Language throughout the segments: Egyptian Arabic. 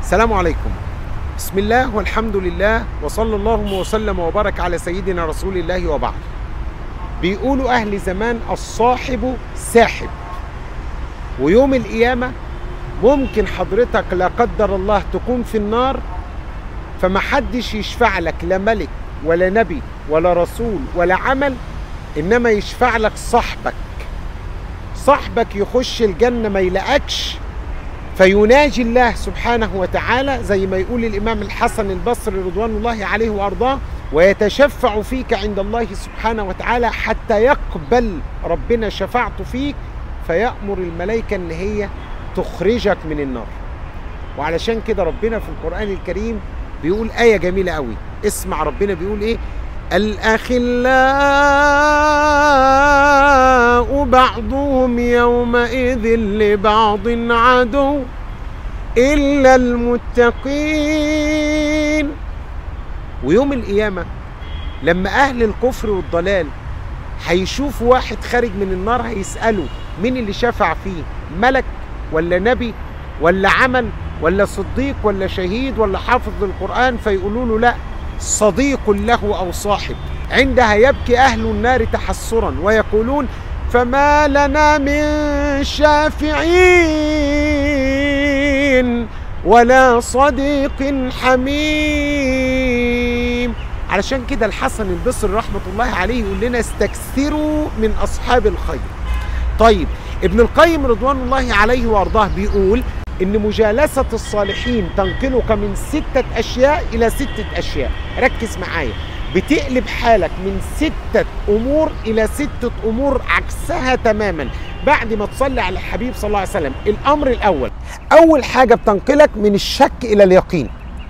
السلام عليكم بسم الله والحمد لله وصلى الله وسلم وبارك على سيدنا رسول الله وبعد بيقولوا أهل زمان الصاحب ساحب ويوم القيامة ممكن حضرتك لا قدر الله تكون في النار فمحدش يشفع لك لا ملك ولا نبي ولا رسول ولا عمل إنما يشفع لك صاحبك صاحبك يخش الجنة ما يلاقكش فيناجي الله سبحانه وتعالى زي ما يقول الإمام الحسن البصري رضوان الله عليه وأرضاه ويتشفع فيك عند الله سبحانه وتعالى حتى يقبل ربنا شفاعته فيك فيأمر الملائكة إن هي تخرجك من النار وعلشان كده ربنا في القرآن الكريم بيقول آية جميلة قوي اسمع ربنا بيقول إيه الأخلاء بعضهم يومئذ لبعض عدو إلا المتقين ويوم القيامة لما أهل الكفر والضلال هيشوفوا واحد خارج من النار هيسألوا مين اللي شفع فيه ملك ولا نبي ولا عمل ولا صديق ولا شهيد ولا حافظ للقرآن فيقولوا له لا صديق له أو صاحب عندها يبكي أهل النار تحسرا ويقولون فما لنا من شافعين ولا صديق حميم علشان كده الحسن البصري رحمة الله عليه يقول لنا استكثروا من أصحاب الخير طيب ابن القيم رضوان الله عليه وارضاه بيقول ان مجالسة الصالحين تنقلك من ستة اشياء الى ستة اشياء ركز معايا بتقلب حالك من ستة امور الى ستة امور عكسها تماما بعد ما تصلي على الحبيب صلى الله عليه وسلم الامر الاول اول حاجة بتنقلك من الشك الى اليقين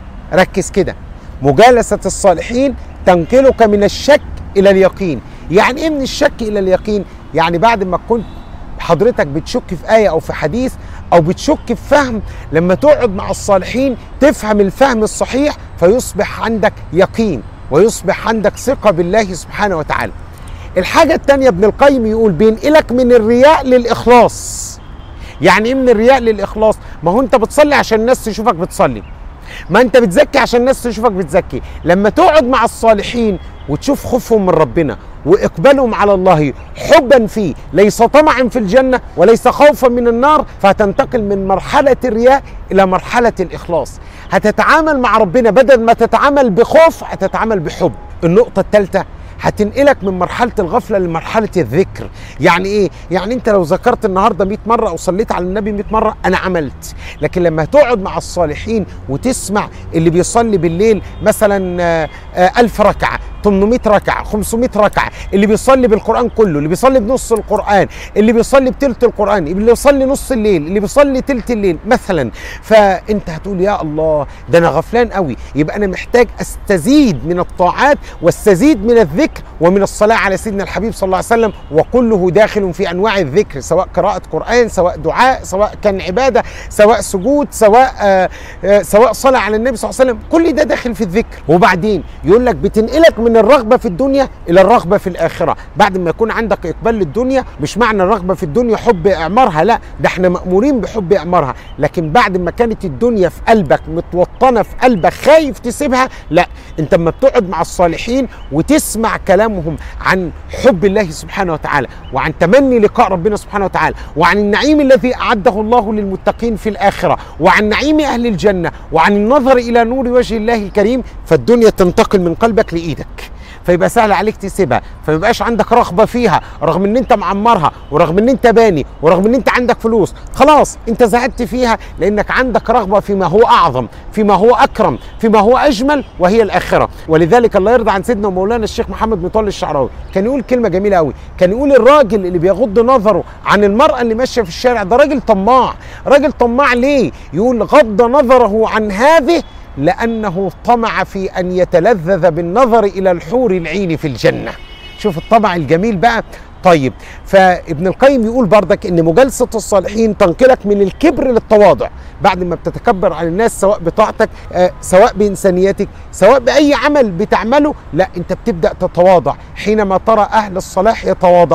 ركز كده مجالسة الصالحين تنقلك من الشك الى اليقين يعني ايه من الشك الى اليقين يعني بعد ما كنت حضرتك بتشك في آية أو في حديث أو بتشك في فهم لما تقعد مع الصالحين تفهم الفهم الصحيح فيصبح عندك يقين ويصبح عندك ثقة بالله سبحانه وتعالى الحاجة التانية ابن القيم يقول بينقلك من الرياء للإخلاص يعني ايه من الرياء للإخلاص ما هو انت بتصلي عشان الناس تشوفك بتصلي ما انت بتزكي عشان الناس تشوفك بتزكي لما تقعد مع الصالحين وتشوف خوفهم من ربنا واقبالهم على الله حبا فيه ليس طمعا في الجنه وليس خوفا من النار فهتنتقل من مرحله الرياء الى مرحله الاخلاص هتتعامل مع ربنا بدل ما تتعامل بخوف هتتعامل بحب النقطه الثالثه هتنقلك من مرحلة الغفلة لمرحلة الذكر يعني ايه؟ يعني انت لو ذكرت النهاردة 100 مرة او صليت على النبي 100 مرة انا عملت لكن لما تقعد مع الصالحين وتسمع اللي بيصلي بالليل مثلا ألف ركعة 800 ركعة 500 ركعة اللي بيصلي بالقرآن كله اللي بيصلي بنص القرآن اللي بيصلي بتلت القرآن اللي بيصلي نص الليل اللي بيصلي تلت الليل مثلا فانت هتقول يا الله ده انا غفلان قوي يبقى انا محتاج استزيد من الطاعات واستزيد من الذكر ومن الصلاة على سيدنا الحبيب صلى الله عليه وسلم وكله داخل في انواع الذكر سواء قراءة قرآن سواء دعاء سواء كان عبادة سواء سجود سواء آآ آآ سواء صلاة على النبي صلى الله عليه وسلم كل ده داخل في الذكر وبعدين يقول لك بتنقلك من الرغبة في الدنيا إلى الرغبة في الآخرة بعد ما يكون عندك إقبال للدنيا مش معنى الرغبة في الدنيا حب إعمارها لا ده احنا مأمورين بحب إعمارها لكن بعد ما كانت الدنيا في قلبك متوطنة في قلبك خايف تسيبها لا انت اما بتقعد مع الصالحين وتسمع كلامهم عن حب الله سبحانه وتعالى وعن تمني لقاء ربنا سبحانه وتعالى وعن النعيم الذي أعده الله للمتقين في الآخرة وعن نعيم أهل الجنة وعن النظر إلى نور وجه الله الكريم فالدنيا تنتقل من قلبك لإيدك فيبقى سهل عليك تسيبها فما يبقاش عندك رغبه فيها رغم ان انت معمرها ورغم ان انت باني ورغم ان انت عندك فلوس خلاص انت زهدت فيها لانك عندك رغبه فيما هو اعظم فيما هو اكرم فيما هو اجمل وهي الاخره ولذلك الله يرضى عن سيدنا ومولانا الشيخ محمد مطل الشعراوي كان يقول كلمه جميله قوي كان يقول الراجل اللي بيغض نظره عن المراه اللي ماشيه في الشارع ده راجل طماع راجل طماع ليه يقول غض نظره عن هذه لأنه طمع في أن يتلذذ بالنظر إلى الحور العين في الجنة شوف الطمع الجميل بقى طيب فابن القيم يقول بردك ان مجالسه الصالحين تنقلك من الكبر للتواضع بعد ما بتتكبر على الناس سواء بطاعتك آه سواء بانسانيتك سواء باي عمل بتعمله لا انت بتبدا تتواضع حينما ترى اهل الصلاح يتواضعون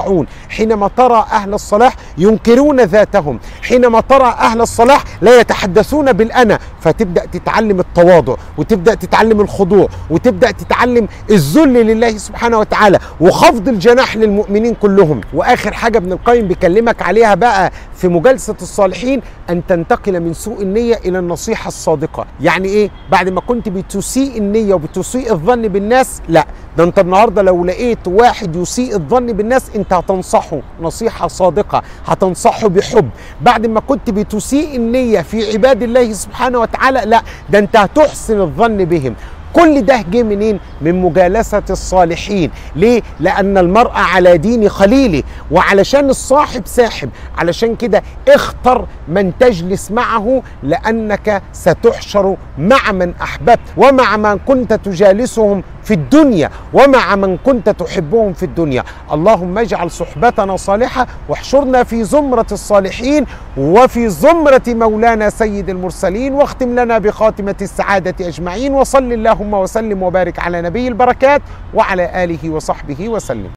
حينما ترى اهل الصلاح ينكرون ذاتهم حينما ترى اهل الصلاح لا يتحدثون بالانا فتبدا تتعلم التواضع وتبدا تتعلم الخضوع وتبدا تتعلم الذل لله سبحانه وتعالى وخفض الجناح للمؤمنين كلهم واخر حاجه ابن القيم بيكلمك عليها بقى في مجالسه الصالحين ان تنتقل من سوء النيه الى النصيحه الصادقه يعني ايه بعد ما كنت بتسيء النيه وبتسيء الظن بالناس لا ده انت النهارده لو لقيت واحد يسيء الظن بالناس انت هتنصحه نصيحه صادقه هتنصحه بحب بعد ما كنت بتسيء النيه في عباد الله سبحانه وتعالى لا ده انت هتحسن الظن بهم كل ده جه منين؟ من مجالسة الصالحين، ليه؟ لأن المرء على دين خليله، وعلشان الصاحب ساحب، علشان كده اختر من تجلس معه لأنك ستحشر مع من أحببت، ومع من كنت تجالسهم في الدنيا، ومع من كنت تحبهم في الدنيا، اللهم اجعل صحبتنا صالحة واحشرنا في زمرة الصالحين وفي زمرة مولانا سيد المرسلين، واختم لنا بخاتمة السعادة أجمعين، وصل الله اللهم وسلم وبارك على نبي البركات وعلى اله وصحبه وسلم